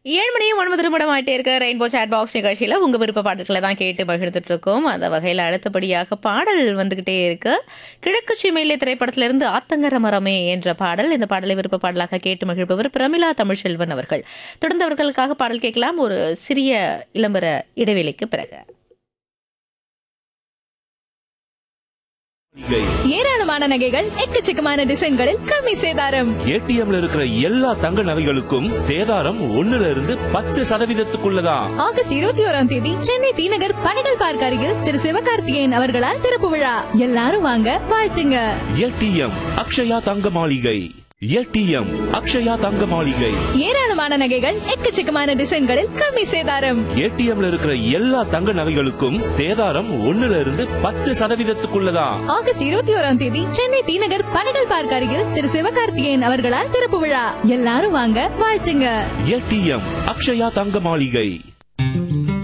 ஏழு மணி ஒன்பது நிமிடம் ஆயிட்டே இருக்க ரெயின்போ சாட் பாக்ஸ் நிகழ்ச்சியில் உங்கள் விருப்ப பாடல்களை தான் கேட்டு பகிர்ந்துட்டு இருக்கோம் அந்த வகையில் அடுத்தபடியாக பாடல் வந்துக்கிட்டே இருக்கு கிழக்கு சிமையிலே திரைப்படத்திலிருந்து ஆத்தங்கர மரமே என்ற பாடல் இந்த பாடலை விருப்ப பாடலாக கேட்டு மகிழ்பவர் பிரமிளா தமிழ்செல்வன் அவர்கள் தொடர்ந்து அவர்களுக்காக பாடல் கேட்கலாம் ஒரு சிறிய இளம்பர இடைவேளைக்கு பிறகு ஏராளமான நகைகள் எக்கச்சக்கமான டிசைன்களில் கம்மி சேதாரம் ஏடிஎம்ல இருக்கிற எல்லா தங்க நகைகளுக்கும் சேதாரம் ஒண்ணுல இருந்து பத்து சதவீதத்துக்குள்ளதான் ஆகஸ்ட் இருபத்தி ஓராம் தேதி சென்னை டி நகர் பனைகள் பார்க் அருகில் திரு சிவகார்த்திகேயன் அவர்களால் திறப்பு விழா எல்லாரும் வாங்க வாழ்த்துங்க ஏடிஎம் அக்ஷயா தங்க மாளிகை ஏடிஎம் அக்ஷயா தங்க மாளிகை ஏராளமான நகைகள் எக்கச்சக்கமான டிசைன்களில் கம்மி சேதாரம் ஏடிஎம்ல இருக்கிற எல்லா தங்க நகைகளுக்கும் சேதாரம் ஒண்ணுல இருந்து பத்து சதவீதத்துக்குள்ளதான் ஆகஸ்ட் இருபத்தி ஓராம் தேதி சென்னை டி நகர் பனைகள் பார்க் அருகில் திரு சிவகார்த்திகேயன் அவர்களால் திறப்பு விழா எல்லாரும் வாங்க வாழ்த்துங்க ஏடிஎம் அக்ஷயா தங்க மாளிகை